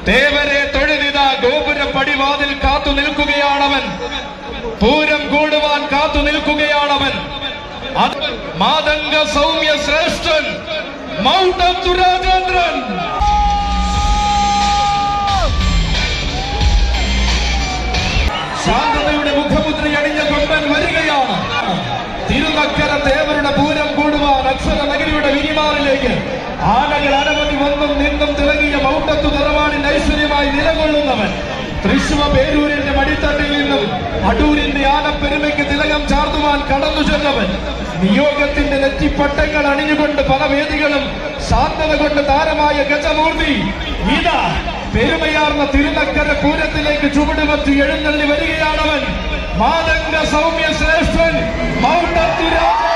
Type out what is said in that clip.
തേവരെ തൊഴുതിത ഗോപുര പടിവാതിൽ കാത്തു നിൽക്കുകയാണവൻ പൂരം കൂടുവാൻ കാത്തു നിൽക്കുകയാണവൻ അത് മാതംഗ സൗമ്യ ശ്രേഷ്ഠൻ മൗണ്ടത്തു രാജേന്ദ്രൻ ശാന്തതയുടെ മുഖമുദ്ര അണിഞ്ഞ കൊമ്പൻ വരികയാണ് തിരുനക്കര ദേവരുടെ പൂരം കൂടുവാൻ അക്ഷര നഗരിയുടെ വിരിമാറിലേക്ക് ആനകൾ അനവധി വന്നും നിന്നും തിളങ്ങിയ മൗണ്ടത്തു നിറവാണിന്റെ ഐശ്വര്യമായി നിലകൊള്ളുന്നവൻ തൃശൂവ പേരൂരിന്റെ മടിത്തട്ടിൽ നിന്നും അടൂരിന്റെ ആനപ്പെരുമയ്ക്ക് തിലകം ചാർത്തുവാൻ കടന്നു ചെന്നവൻ നിയോഗത്തിന്റെ നെറ്റിപ്പട്ടങ്ങൾ അണിഞ്ഞുകൊണ്ട് പല വേദികളും ശാന്തത കൊണ്ട് താരമായ ഗജമൂർത്തി ഇതാ പെരുമയാർന്ന തിരുനക്കര പൂരത്തിലേക്ക് ചുവടുവച്ച് എഴുന്നള്ളി വരികയാണവൻ മാതംഗ സൗമ്യ ശ്രേഷ്ഠൻ മൗണ്ടത്തുരാജ